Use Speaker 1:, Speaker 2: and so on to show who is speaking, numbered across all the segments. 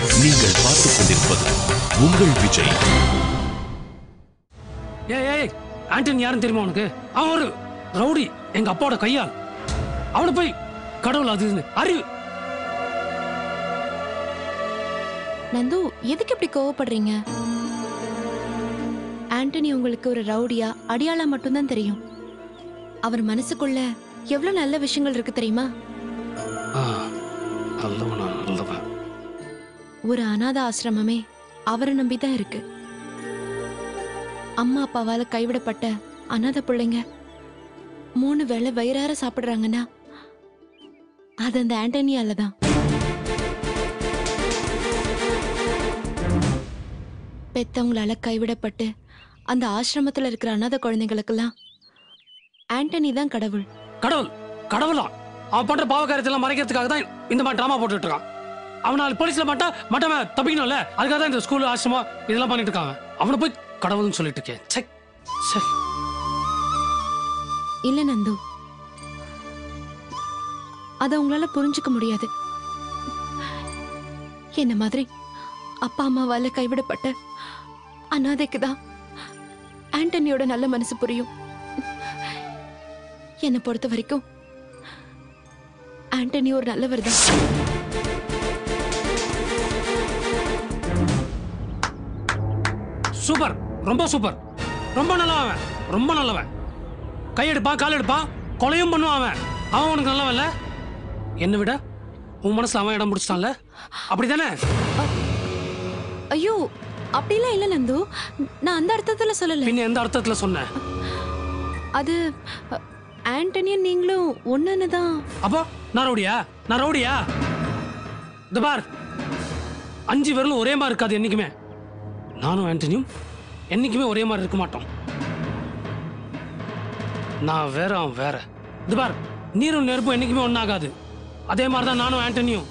Speaker 1: நீங்கள் பார்த்துக் கொண்டிருப்பது உங்கள் விஜய்
Speaker 2: ஏய் ஏய் ஆண்டனி யாருன்னு தெரியுமா உனக்கு அவன் ஒரு ரவுடி எங்க அப்பாவோட கையால் அவனை போய் கடவுள் அது இதுன்னு அறிவு
Speaker 3: நந்து எதுக்கு இப்படி கோவப்படுறீங்க ஆண்டனி உங்களுக்கு ஒரு ரவுடியா அடியாளா மட்டும்தான் தெரியும் அவர் மனசுக்குள்ள எவ்வளவு நல்ல விஷயங்கள் இருக்கு தெரியுமா
Speaker 2: ஆ, நல்லவனா நல்லவன்
Speaker 3: ஒரு அனாத ஆசிரமமே அவரை நம்பிதான் இருக்கு அம்மா அப்பாவால கைவிடப்பட்ட அனாதை பிள்ளைங்க மூணு வேளை வயிறார சாப்பிடுறாங்கன்னா அது அந்த ஆண்டனியால தான் பெத்தவங்களால கைவிடப்பட்டு அந்த ஆசிரமத்துல இருக்கிற அனாதை குழந்தைங்களுக்கெல்லாம் ஆண்டனி தான் கடவுள்
Speaker 2: கடவுள் கடவுளா அவன் பண்ற பாவ காரியத்தெல்லாம் மறைக்கிறதுக்காக தான் இந்த மாதிரி ட்ராமா போட்டுட்டு இருக்கான் அவனால் போலீஸ்ல மாட்டா மட்டவன் தப்பிக்கணும்ல அதுக்காக தான் இந்த ஸ்கூல் ஆசிரமம் இதெல்லாம் பண்ணிட்டு இருக்காங்க அவனை போய் கடவுள்னு சொல்லிட்டு இருக்கேன் சை சை
Speaker 3: இல்ல நந்து அத உங்களால புரிஞ்சுக்க முடியாது என்ன மாதிரி அப்பா அம்மாவால கைவிடப்பட்ட அனாதைக்கு தான் ஆண்டனியோட நல்ல மனசு புரியும் என்னை பொறுத்த வரைக்கும் ஆண்டனி ஒரு நல்லவர் தான்
Speaker 2: சூப்பர் ரொம்ப சூப்பர் ரொம்ப நல்லவன் அவன் ரொம்ப நல்லவன் கையெடுப்பான் கால் எடுப்பான் கொலையும் பண்ணுவான் அவன் அவன் உனக்கு நல்லவன் இல்ல என்னை விட உன் மனசுல அவன் இடம் பிடிச்சிட்டான்ல அப்படிதானே
Speaker 3: ஐயோ அப்படிலாம் இல்ல நந்து நான் அந்த அர்த்தத்துல சொல்லல
Speaker 2: பின்ன எந்த அர்த்தத்துல சொன்ன
Speaker 3: அது அ, ஆண்டனியும் நீங்களும் ஒண்ணுன்னு தான்
Speaker 2: அப்போ நான் ரவுடியா நான் ரவுடியா இந்த பார் அஞ்சு விரலும் ஒரே மாதிரி இருக்காது என்னைக்குமே நானும் ஆண்டனியும் என்னைக்குமே ஒரே மாதிரி இருக்க மாட்டோம் நான் வேற அவன் வேற இது பார் நீரும் நெருப்பும் என்னைக்குமே ஒன்றாகாது அதே மாதிரி தான் நானும் ஆண்டனியும்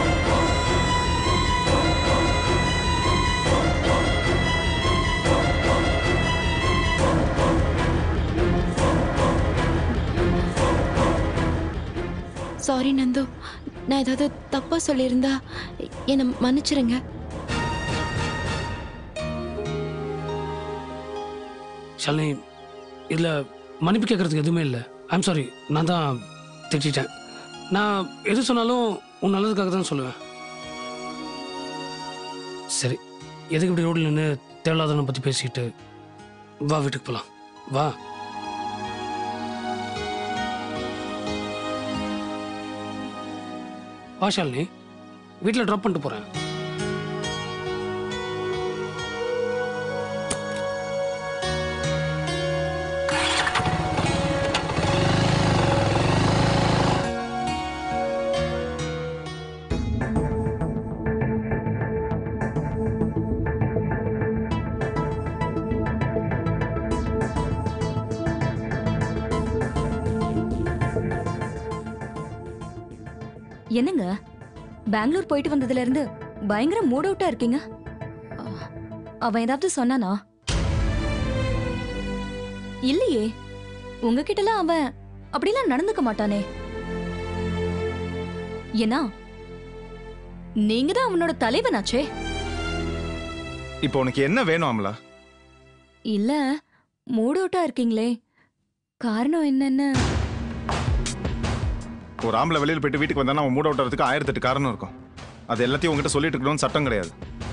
Speaker 3: சாரி நந்து நான் ஏதாவது தப்பா சொல்லியிருந்தா என்னை மன்னிச்சிருங்க
Speaker 2: ஷாலினி இதில் மன்னிப்பு கேட்கறதுக்கு எதுவுமே இல்லை ஐம் சாரி நான் தான் திட்டிட்டேன் நான் எது சொன்னாலும் உன் நல்லதுக்காக தான் சொல்லுவேன் சரி எதுக்கு இப்படி ரோட்டில் நின்று தேவையில்லாதவனை பற்றி பேசிக்கிட்டு வா வீட்டுக்கு போகலாம் வா வா ஷாலினி வீட்டில் ட்ராப் பண்ணிட்டு போகிறேன்
Speaker 4: என்னங்க பெங்களூர் போயிட்டு வந்ததுல இருந்து பயங்கர மூட் அவுட்டா இருக்கீங்க அஹ், அவன் ஏதாவது சொன்னானா இல்லையே உங்ககிட்டலாம் அவன் அப்படிலாம் நடந்துக்க மாட்டானே ஏன்னா நீங்க தான் அவனோட தலைவனாச்சே
Speaker 5: இப்போ உனக்கு என்ன வேணும் அமலா
Speaker 4: இல்ல மூட் அவுட்டா இருக்கீங்களே காரணம் என்னன்னு
Speaker 5: ஒரு ஆம்பளை வெளியில் போயிட்டு வீட்டுக்கு வந்தானா அவன் மூட் அவுட் ஆகிறதுக்கு ஆயிரத்தெட்டு காரணம் இருக்கும் அது எல்லாத்தையும் உங்ககிட்ட சொல்லிட்டு இருக்கணும்னு சட்டம் கிடையாது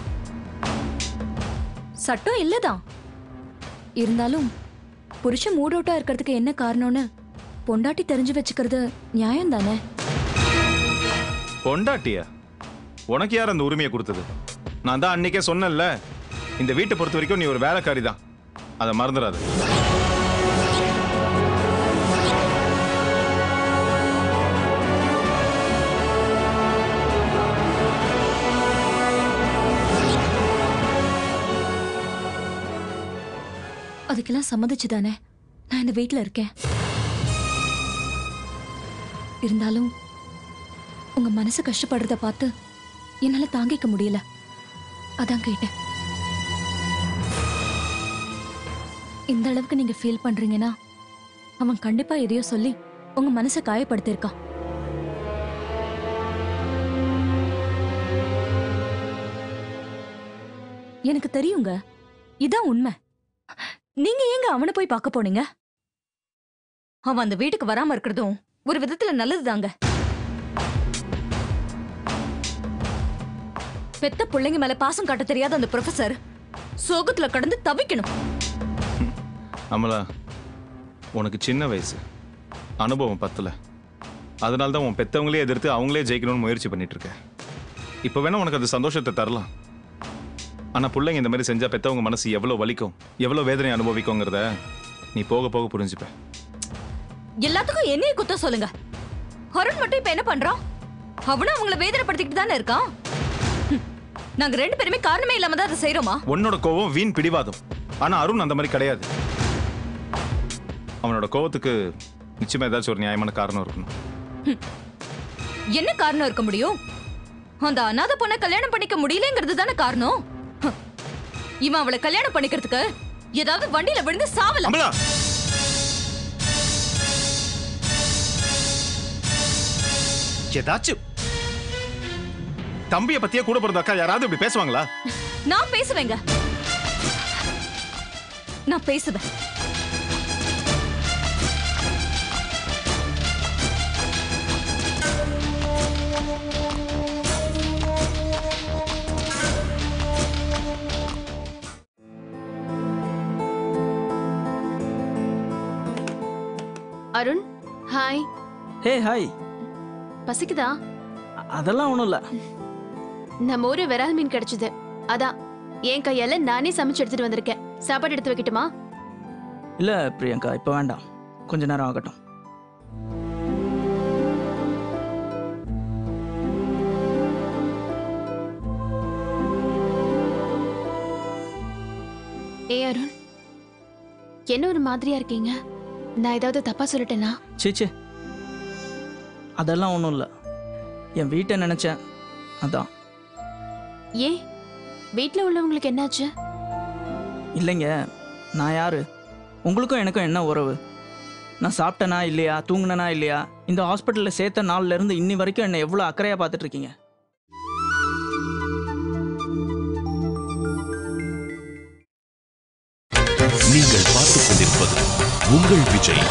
Speaker 4: சட்டம் இல்லதான் இருந்தாலும் புருஷன் மூட் அவுட்டா இருக்கிறதுக்கு என்ன காரணம்னு பொண்டாட்டி தெரிஞ்சு வச்சுக்கிறது நியாயம் தானே
Speaker 5: பொண்டாட்டியா உனக்கு யார் அந்த உரிமையை கொடுத்தது நான் தான் அன்னைக்கே சொன்னேன்ல இந்த வீட்டை பொறுத்த வரைக்கும் நீ ஒரு வேலைக்காரி தான் அதை மறந்துடாது
Speaker 4: அதுக்கெல்லாம் சம்மதிச்சு தானே நான் இந்த வீட்ல இருக்கேன் இருந்தாலும் உங்க மனசு கஷ்டப்படுறத பார்த்து என்னால தாங்கிக்க முடியல அதான் கேட்டேன் இந்த அளவுக்கு நீங்க ஃபீல் பண்றீங்கன்னா அவன் கண்டிப்பா எதையோ சொல்லி உங்க மனசை காயப்படுத்திருக்கான் எனக்கு தெரியுங்க இதான் உண்மை நீங்க ஏங்க அவனை போய் பார்க்க போனீங்க அவன் அந்த வீட்டுக்கு வராம இருக்கிறதும் ஒரு விதத்துல நல்லதுதாங்க பெத்த பிள்ளைங்க மேல பாசம் காட்ட தெரியாத அந்த ப்ரொஃபசர் சோகத்துல கடந்து தவிக்கணும்
Speaker 5: அமலா உனக்கு சின்ன வயசு அனுபவம் பத்தல அதனால தான் உன் பெத்தவங்களே எதிர்த்து அவங்களே ஜெயிக்கணும்னு முயற்சி பண்ணிட்டு இருக்க இப்போ வேணா உனக்கு அது சந்தோஷத்தை தரலாம் ஆனா பிள்ளைங்க இந்த மாதிரி செஞ்சா பெத்தவங்க மனசு எவ்வளவு வலிக்கும் எவ்வளவு வேதனை அனுபவிக்குங்கிறத நீ போக போக புரிஞ்சுப்ப
Speaker 4: எல்லாத்துக்கும் என்னைய குத்தம் சொல்லுங்க அருண் மட்டும் இப்ப என்ன பண்றான் அவனும் அவங்கள வேதனைப்படுத்திக்கிட்டு தானே இருக்கான் ஹம். நாங்க ரெண்டு பேருமே காரணமே இல்லாம தான் அதை செய்யறோமா
Speaker 5: உன்னோட கோவம் வீண் பிடிவாதம் ஆனா அருண் அந்த மாதிரி கிடையாது அவனோட கோவத்துக்கு நிச்சயமா ஏதாச்சும் ஒரு நியாயமான காரணம் இருக்கணும்
Speaker 4: என்ன காரணம் இருக்க முடியும் அந்த அனாதை பொண்ணை கல்யாணம் பண்ணிக்க முடியலங்கிறது தானே காரணம் ஹம். இவன் அவளை கல்யாணம் பண்ணிக்கிறதுக்கு ஏதாவது வண்டியில விழுந்து சாவலாம்
Speaker 5: அமலா ஏதாச்சும் தம்பிய பத்தியே கூட பிறந்த அக்கா யாராவது இப்படி பேசுவாங்களா
Speaker 4: நான் பேசுவேங்க நான் பேசுவேன்
Speaker 3: அருண் ஹாய்
Speaker 6: ஹே ஹாய்
Speaker 3: பசிக்குதா
Speaker 6: அ- அதெல்லாம் ஒன்றும் இல்லை
Speaker 3: நம்ம ஊரு விரால் மீன் கிடைச்சது அதான் என் கையால நானே சமைச்சு எடுத்துட்டு வந்திருக்கேன் சாப்பாடு எடுத்து வைக்கட்டுமா
Speaker 6: இல்லை பிரியங்கா இப்போ வேண்டாம் கொஞ்ச நேரம் ஆகட்டும்
Speaker 3: ஏ அருண் என்ன ஒரு மாதிரியா இருக்கீங்க நான் ஏதாவது தப்பா சொல்லிட்டேனா
Speaker 6: சீச்சே அதெல்லாம் ஒன்றும் இல்லை என் வீட்டை நினச்சேன் அதான்
Speaker 3: ஏன் வீட்ல உள்ளவங்களுக்கு என்னாச்சு
Speaker 6: இல்லைங்க நான் யாரு உங்களுக்கும் எனக்கும் என்ன உறவு நான் சாப்பிட்டேனா இல்லையா தூங்குனனா இல்லையா இந்த ஹாஸ்பிட்டலில் சேர்த்த நாள்ல இருந்து இன்னி வரைக்கும் என்னை எவ்வளோ அக்கறையாக பார்த்துட்டு இருக்கீங்க
Speaker 1: நீங்கள் பார்த்துக் கொண்டிருப்பது உங்கள் விஜய்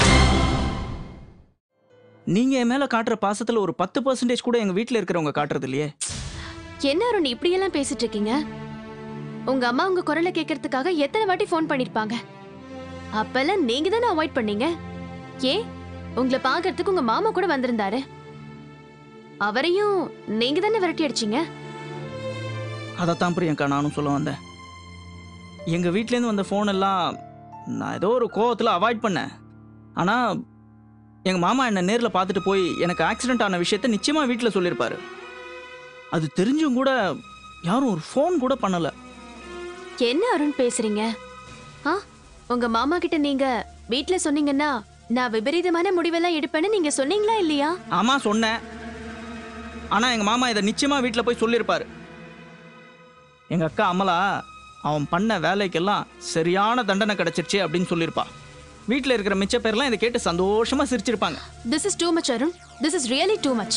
Speaker 6: நீங்கள் என் மேலே காட்டுற பாசத்தில் ஒரு பத்து பர்சன்டேஜ் கூட எங்கள் வீட்டில் இருக்கிறவங்க காட்டுறது இல்லையே
Speaker 3: என்ன அருண் இப்படியெல்லாம் பேசிட்டு இருக்கீங்க உங்க அம்மா உங்க குரலை கேட்கறதுக்காக எத்தனை வாட்டி ஃபோன் பண்ணிருப்பாங்க அப்பெல்லாம் நீங்க தானே அவாய்ட் பண்ணீங்க ஏன் உங்களை பார்க்கறதுக்கு உங்க மாமா கூட வந்திருந்தாரு அவரையும் நீங்க தானே விரட்டி அடிச்சீங்க
Speaker 6: அதைத்தான் பிரியங்கா நானும் சொல்ல வந்தேன் எங்கள் வீட்லேருந்து வந்த ஃபோன் எல்லாம் நான் ஏதோ ஒரு கோவத்தில் அவாய்ட் பண்ணேன் ஆனால் எங்கள் மாமா என்னை நேரில் பார்த்துட்டு போய் எனக்கு ஆக்சிடென்ட் ஆன விஷயத்த நிச்சயமாக வீட்டில் சொல்லியிருப்பாரு அது தெரிஞ்சும் கூட யாரும் ஒரு ஃபோன் கூட பண்ணலை
Speaker 3: என்ன அருண் பேசுறீங்க ஆ உங்க மாமா கிட்ட நீங்க வீட்ல சொன்னீங்கன்னா நான் விபரீதமான முடிவெல்லாம் எடுப்பேன்னு நீங்க சொன்னீங்களா இல்லையா
Speaker 6: ஆமாம் சொன்னேன் ஆனால் எங்கள் மாமா இதை நிச்சயமாக வீட்டில் போய் சொல்லியிருப்பாரு எங்கள் அக்கா அமலா அவன் பண்ண வேலைக்கெல்லாம் சரியான தண்டனை கிடைச்சிருச்சு அப்படின்னு சொல்லியிருப்பா வீட்டில் இருக்கிற மிச்ச பேர்லாம் இதை கேட்டு சந்தோஷமாக சிரிச்சிருப்பாங்க
Speaker 3: this is too much Arun this is really too much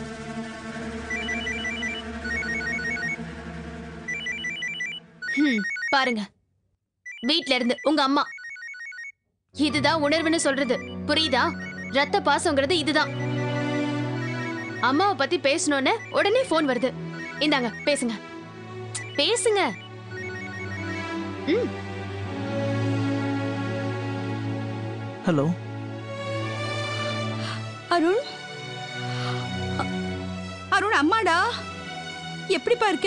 Speaker 3: பாருங்க வீட்ல இருந்து உங்க அம்மா இதுதான் உணர்வுன்னு சொல்றது புரியுதா ரத்த பாசங்கிறது இதுதான் அம்மாவை பத்தி பேசணும்னு உடனே ஃபோன் வருது இந்தாங்க பேசுங்க பேசுங்க ம்
Speaker 6: ஹலோ
Speaker 7: அருண் அ- அருண் அம்மாடா எப்படிப்பா இருக்க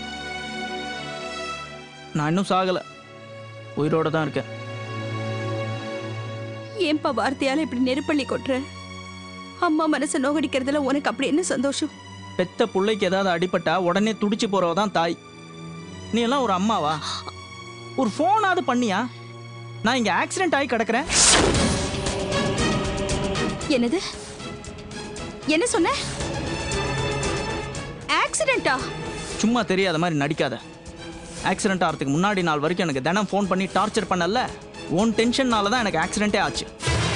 Speaker 6: நான் இன்னும் சாகலை உயிரோட தான் இருக்கேன்
Speaker 7: ஏன்பா வார்த்தையால இப்படி நெருப்பள்ளி கொட்டுற அம்மா மனசை நோகடிக்கிறதுல உனக்கு அப்படி என்ன சந்தோஷம்
Speaker 6: பெத்த பிள்ளைக்கு ஏதாவது அடிபட்டா உடனே துடிச்சு போறவ தான் தாய் நீ எல்லாம் ஒரு அம்மாவா ஒரு ஃபோனாவது பண்ணியா நான் இங்க ஆக்சிடென்ட் ஆகி கிடக்குறேன்
Speaker 7: என்னது என்ன சொன்ன ஆக்சிடென்ட்டா
Speaker 6: சும்மா தெரியாத மாதிரி நடிக்காத ஆக்சிடென்ட் ஆகிறதுக்கு முன்னாடி நாள் வரைக்கும் எனக்கு தினம் ஃபோன் பண்ணி டார்ச்சர் பண்ணல உன் டென்ஷன்னால தான் எனக்கு ஆக்சிடென்ட்டே ஆச்சு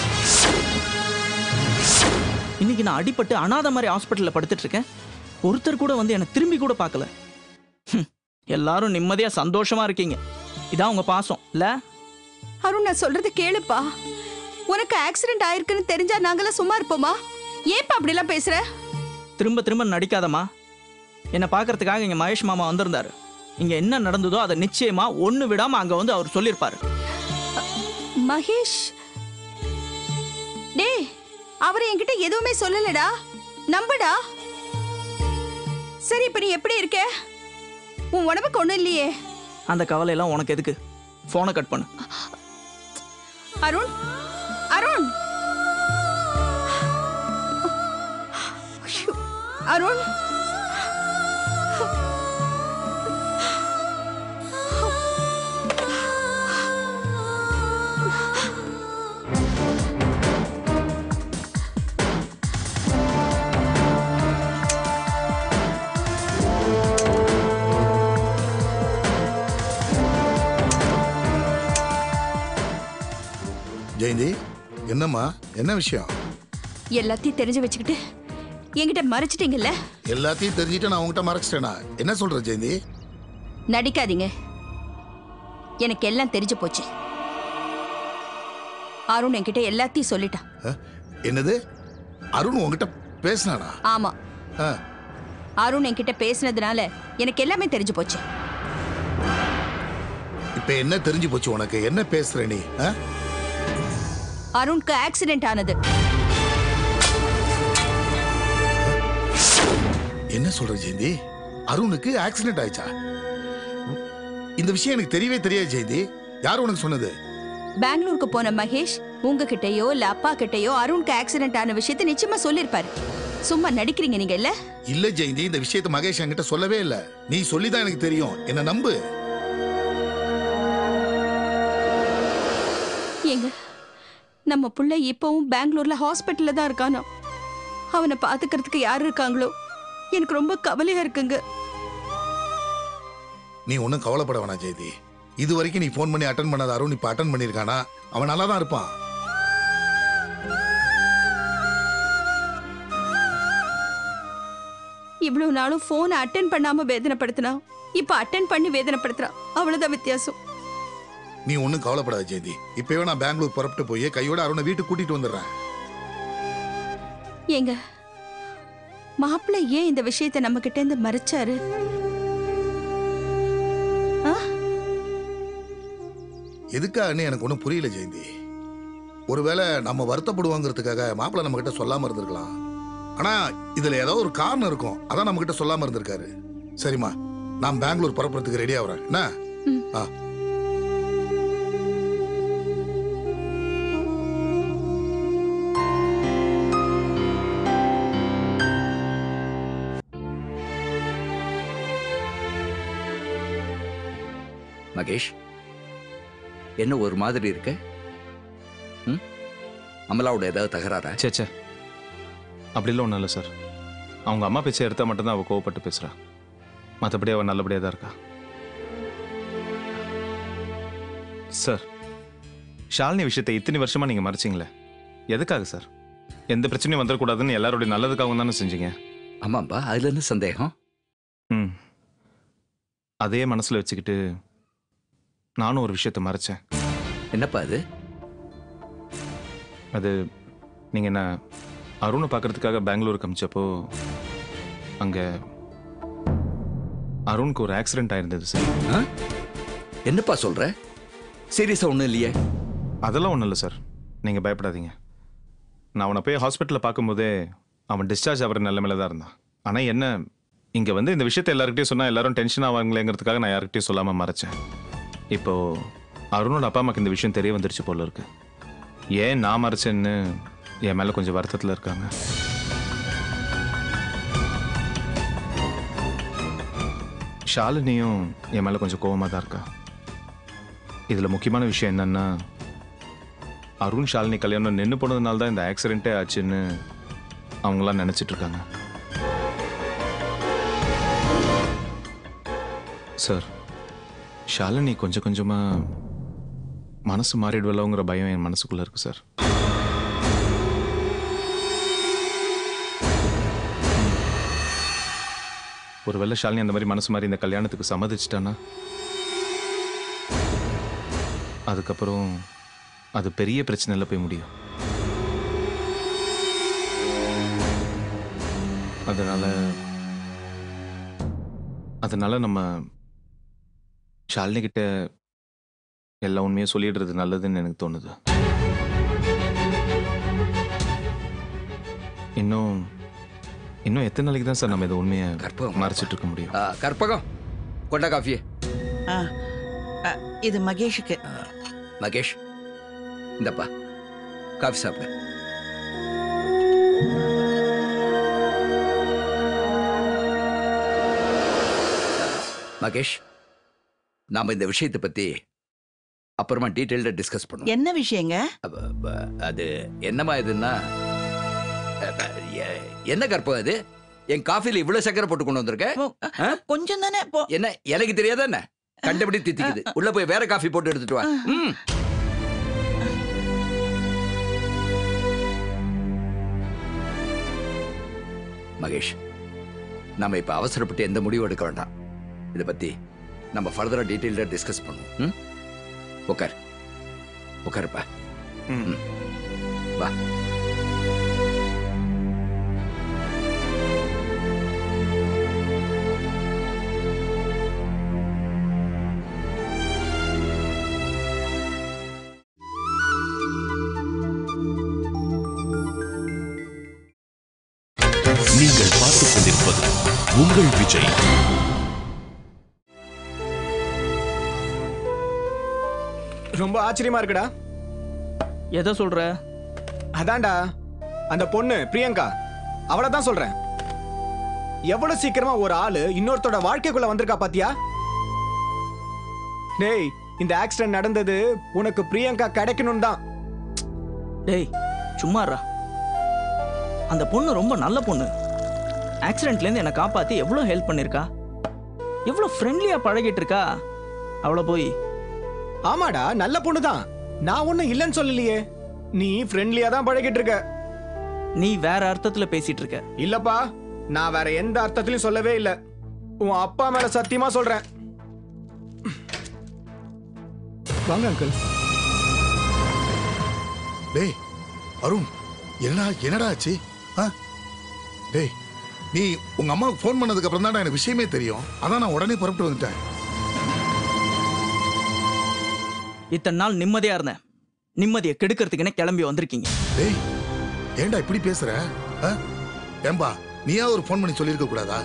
Speaker 6: இன்னைக்கு நான் அடிபட்டு அனாதை மாதிரி ஹாஸ்பிட்டலில் படுத்துட்டு இருக்கேன் ஒருத்தர் கூட வந்து என்னை திரும்பி கூட பார்க்கல ஹம், எல்லாரும் நிம்மதியா சந்தோஷமா இருக்கீங்க இதான் உங்க பாசம் இல்ல
Speaker 7: அருண் நான் சொல்றது கேளுப்பா உனக்கு ஆக்சிடென்ட் ஆயிருக்குன்னு தெரிஞ்சா நாங்களாம் சும்மா இருப்போமா ஏப்பா அப்படிலாம் பேசுற
Speaker 6: திரும்ப திரும்ப நடிக்காதம்மா என்னை பார்க்கறதுக்காக இங்க மகேஷ் மாமா வந்திருந்தாரு இங்க என்ன நடந்ததோ அதை நிச்சயமா ஒண்ணு விடாம அங்க வந்து அவர் சொல்லியிருப்பாரு
Speaker 7: மகேஷ் டேய் அவர் என்கிட்ட எதுவுமே சொல்லலடா நம்புடா சரி இப்ப நீ எப்படி இருக்க உன் உடம்புக்கு ஒண்ணும் இல்லையே
Speaker 6: அந்த கவலையெல்லாம் உனக்கு எதுக்கு ஃபோனை கட் பண்ணு
Speaker 7: அருண் அருண் ஐயோ, அருண்
Speaker 8: ஜெயந்தி என்னம்மா என்ன விஷயம்
Speaker 7: எல்லாத்தையும் தெரிஞ்சு வச்சுக்கிட்டு என்கிட்ட மறைச்சிட்டீங்கல்ல
Speaker 8: எல்லாத்தையும் தெரிஞ்சுட்டு நான் உங்ககிட்ட மறைச்சிட்டேனா என்ன சொல்ற ஜெயந்தி
Speaker 7: நடிக்காதீங்க எனக்கு எல்லாம் தெரிஞ்சு போச்சு அருண் என்கிட்ட எல்லாத்தையும் சொல்லிட்டான்
Speaker 8: அஹ், என்னது அருண் உங்ககிட்ட பேசினானா
Speaker 7: ஆமா
Speaker 8: ஆ,
Speaker 7: அருண் என்கிட்ட பேசினதுனால எனக்கு எல்லாமே தெரிஞ்சு போச்சு
Speaker 8: இப்ப என்ன தெரிஞ்சு போச்சு உனக்கு என்ன பேசுற நீ ஆ?
Speaker 7: அருண்க்கு ஆக்சிடென்ட் ஆனது
Speaker 8: என்ன சொல்ற ஜெயந்தி அருணுக்கு ஆக்சிடென்ட் ஆயிடுச்சா இந்த விஷயம் எனக்கு தெரியவே தெரியாது ஜெயந்தி யார் உனக்கு சொன்னது
Speaker 7: பெங்களூருக்கு போன மகேஷ் உங்ககிட்டயோ இல்ல அப்பா கிட்டயோ அருண்க்கு ஆக்சிடென்ட் ஆன விஷயத்தை நிச்சயமா சொல்லிருப்பாரு சும்மா நடிக்கிறீங்க நீங்க இல்ல
Speaker 8: இல்ல ஜெயந்தி இந்த விஷயத்தை மகேஷ் என்கிட்ட சொல்லவே இல்ல நீ சொல்லிதான் எனக்கு தெரியும் என்ன நம்பு
Speaker 7: ஏங்க நம்ம புள்ள இப்பவும் பெங்களூர்ல ஹாஸ்பிட்டல்ல தான் இருக்கானோ அவனை பாத்துக்கிறதுக்கு யார் இருக்காங்களோ எனக்கு ரொம்ப கவலையா இருக்குங்க
Speaker 8: நீ ஒன்றும் கவலைப்பட வேணாம் ஜெயந்தி இது வரைக்கும் நீ ஃபோன் பண்ணி அட்டன் பண்ணாத அருண் இப்போ அட்டன் பண்ணியிருக்கானா அவன் நல்லா தான் இருப்பான்
Speaker 7: இவ்வளவு நாளும் போனை அட்டன் பண்ணாம வேதனைப்படுத்தினா இப்ப அட்டன் பண்ணி வேதனைப்படுத்துறான் அவ்வளவுதான் வித்தியாசம்
Speaker 8: நீ ஒன்றும் கவலைப்படாத ஜெயந்தி இப்போவே நான் பெங்களூர் புறப்பட்டு போய் கையோட அருணை வீட்டுக்கு கூட்டிட்டு வந்துடுறேன்
Speaker 7: ஏங்க மாப்பிள்ளை ஏன் இந்த விஷயத்தை நம்ம கிட்ட இருந்து மறைச்சாரு ஆ?
Speaker 8: எதுக்காகன்னு எனக்கு ஒன்றும் புரியல ஜெயந்தி ஒருவேளை நம்ம வருத்தப்படுவோங்கிறதுக்காக மாப்பிள்ளை நம்ம கிட்ட சொல்லாம இருந்திருக்கலாம் ஆனா இதுல ஏதோ ஒரு காரணம் இருக்கும் அதான் நம்ம கிட்ட சொல்லாம இருந்திருக்காரு சரிம்மா நான் பெங்களூர் புறப்படுறதுக்கு ரெடி ஆகுறேன் என்ன
Speaker 7: ம்.
Speaker 8: ஆ
Speaker 9: மகேஷ் என்ன ஒரு மாதிரி இருக்க ம் அமலாவோட ஏதாவது தகராறா
Speaker 5: சே சே அப்படிலாம் ஒன்றும் இல்லை சார் அவங்க அம்மா பேச்சை எடுத்தால் மட்டும்தான் அவள் கோவப்பட்டு பேசுகிறா மற்றபடி அவள் நல்லபடியாக தான் இருக்கா சார் ஷாலினி விஷயத்தை இத்தனை வருஷமாக நீங்கள் மறைச்சிங்களே எதுக்காக சார் எந்த பிரச்சனையும் வந்துடக்கூடாதுன்னு எல்லாருடைய நல்லதுக்காகவும் தானே செஞ்சீங்க
Speaker 9: ஆமாம்பா அதுல என்ன சந்தேகம்
Speaker 5: ம் அதே மனசில் வச்சுக்கிட்டு நானும் ஒரு விஷயத்தை மறைச்சேன்
Speaker 9: என்னப்பா அது
Speaker 5: அது நீங்கள் என்ன அருணை பார்க்கறதுக்காக பெங்களூருக்கு அமிச்சப்போ அங்கே அருணுக்கு ஒரு ஆக்சிடென்ட் ஆயிருந்தது சார்
Speaker 9: ஆ? என்னப்பா சொல்ற சீரியஸா ஒண்ணும் இல்லையே
Speaker 5: அதெல்லாம் ஒன்றும் இல்லை சார் நீங்கள் பயப்படாதீங்க நான் அவனை போய் ஹாஸ்பிட்டலில் பார்க்கும்போதே அவன் டிஸ்சார்ஜ் ஆகிற நிலைமையில தான் இருந்தான் ஆனால் என்ன இங்கே வந்து இந்த விஷயத்தை எல்லாருக்கிட்டையும் சொன்னால் எல்லாரும் டென்ஷன் ஆவாங்களேங்கிறதுக்காக நான் யாருக்கிட்டையும் சொல்லாமல் மறைச்சேன் இப்போ அருணோட அப்பா அம்மாக்கு இந்த விஷயம் தெரிய வந்துருச்சு போல இருக்கு ஏன் நான் மறைச்சேன்னு என் மேலே கொஞ்சம் வருத்தத்தில் இருக்காங்க ஷாலினியும் என் மேலே கொஞ்சம் கோவமாக தான் இருக்கா இதில் முக்கியமான விஷயம் என்னன்னா அருண் ஷாலினி கல்யாணம் நின்று போனதுனால தான் இந்த ஆக்சிடென்ட்டே ஆச்சுன்னு அவங்களாம் நினச்சிட்டு இருக்காங்க சார் ஷாலினி கொஞ்சம் கொஞ்சமாக மனசு மாறிடுவல்லங்கிற பயம் என் மனசுக்குள்ளே இருக்கு சார் ஒருவேளை ஷாலினி அந்த மாதிரி மனசு மாதிரி இந்த கல்யாணத்துக்கு சம்மதிச்சிட்டானா அதுக்கப்புறம் அது பெரிய பிரச்சனையில போய் முடியும் அதனால அதனால நம்ம ஷாலினி கிட்ட எல்லா உண்மையும் சொல்லிடுறது நல்லதுன்னு எனக்கு தோணுது இன்னும் இன்னும் எத்தனை நாளைக்கு தான் சார் நம்ம இதை உண்மையை
Speaker 9: கற்பகம்
Speaker 5: மறைச்சிட்டு இருக்க முடியும்
Speaker 9: ஆ, கற்பகம் கொண்ட காஃபியே
Speaker 10: ஆ, ஆ, இது மகேஷுக்கு
Speaker 9: மகேஷ் இந்தப்பா காஃபி சாப்பிடு மகேஷ் நாம இந்த விஷயத்தை பத்தி அப்புறமா டீட்டெயில்டா டிஸ்கஸ் பண்ணுவோம்
Speaker 10: என்ன விஷயங்க
Speaker 9: அப்ப- அப்ப அது என்னமா இதுன்னா அ, எ- என்ன கற்பகம் அது என் காஃபில இவ்வளவு சக்கரை போட்டு கொண்டு வந்திருக்க ஆ?
Speaker 10: கொஞ்சம் தானே போ
Speaker 9: என்ன எனக்கு தெரியாதா என்ன கண்டபடி தித்திக்குது உள்ள போய் வேற காஃபி போட்டு எடுத்துட்டு வா ம். மகேஷ் நம்ம இப்ப அவசரப்பட்டு எந்த முடிவும் எடுக்க வேண்டாம் இதை பத்தி நம்ம ஃபர்தரா டீட்டெயில்டா டிஸ்கஸ் பண்ணுவோம் ம்? உட்கார் உட்காருப்பா ம். வா
Speaker 1: நீங்கள் பார்த்துக் கொண்டிருப்பது உங்கள் விஜய்
Speaker 11: ரொம்ப ஆச்சரியமா இருக்குடா
Speaker 6: எதை சொல்ற
Speaker 11: அதான்டா அந்த பொண்ணு பிரியங்கா அவளை தான் சொல்றேன் எவ்வளவு சீக்கிரமா ஒரு ஆளு இன்னொருத்தோட வாழ்க்கைக்குள்ள வந்திருக்கா பாத்தியா டேய் இந்த ஆக்சிடென்ட் நடந்தது உனக்கு பிரியங்கா கிடைக்கணும் தான்
Speaker 6: டேய் சும்மாறா அந்த பொண்ணு ரொம்ப நல்ல பொண்ணு ஆக்சிடென்ட்லேருந்து என்னை காப்பாற்றி எவ்வளோ ஹெல்ப் பண்ணியிருக்கா எவ்வளோ ஃப்ரெண்ட்லியாக பழகிட்டு இருக்கா அவளை போய்
Speaker 11: ஆமாடா நல்ல பொண்ணு தான் நான் ஒண்ணும் இல்லைன்னு சொல்லலையே நீ ஃப்ரெண்ட்லியா தான் பழகிட்டு இருக்க
Speaker 6: நீ வேற அர்த்தத்தில் பேசிட்டு இருக்க
Speaker 11: இல்லப்பா நான் வேற எந்த அர்த்தத்திலையும் சொல்லவே இல்ல உன் அப்பா மேல சத்தியமா சொல்றேன் வாங்க அங்கிள்
Speaker 8: டேய் அருண் என்னடா என்னடா ஆச்சு ஆ டேய் நீ உங்க அம்மாவுக்கு ஃபோன் பண்ணதுக்கு அப்புறம் தான் எனக்கு விஷயமே தெரியும் அதான் நான் உடனே புறப்பட்டு வந்துட்டேன்
Speaker 6: இத்தனை நாள் நிம்மதியாக இருந்தேன் நிம்மதியை கெடுக்கிறதுக்குன்னே கிளம்பி வந்திருக்கீங்க
Speaker 8: டேய் ஏன்டா இப்படி பேசுற ஆ? ஏம்பா நீயா ஒரு ஃபோன் பண்ணி சொல்லியிருக்க கூடாதா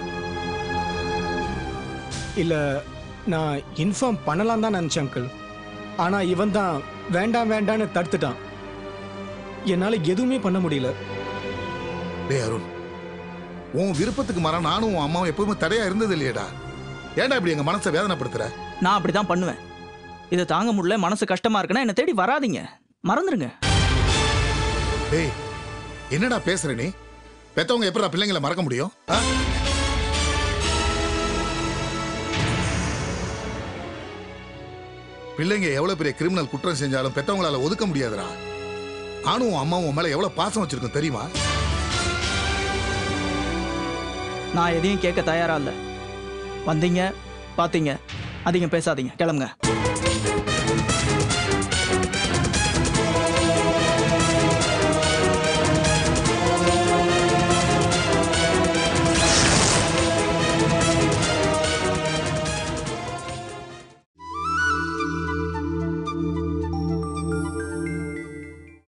Speaker 11: இல்ல நான் இன்ஃபார்ம் பண்ணலாம் தான் நினைச்சேன் அங்கிள் ஆனா இவன் தான் வேண்டாம் வேண்டான்னு தடுத்துட்டான் என்னால எதுவுமே பண்ண முடியல
Speaker 8: டேய் அருண் உன் விருப்பத்துக்கு மாறா நானும் உன் அம்மாவும் எப்பவுமே தடையா இருந்தது இல்லையேடா ஏன்டா இப்படி எங்க மனசை வேதனைப்படுத்துற
Speaker 6: நான் அப்படி தான் பண்ணுவேன் இதை தாங்க முடியல மனசு கஷ்டமா இருக்குன்னா என்னை தேடி வராதீங்க மறந்துருங்க
Speaker 8: டேய் என்னடா பேசுற நீ பெத்தவங்க எப்படா பிள்ளைங்களை மறக்க முடியும் ஆ? பிள்ளைங்க எவ்வளவு பெரிய கிரிமினல் குற்றம் செஞ்சாலும் பெத்தவங்களால ஒதுக்க முடியாதுடா நானும் உன் அம்மாவும் உன் மேல எவ்வளவு பாசம் வச்சிருக்கோம் தெரியுமா
Speaker 6: நான் எதையும் கேட்க தயாரா இல்லை வந்தீங்க பார்த்தீங்க அதிகம் பேசாதீங்க கிளம்புங்க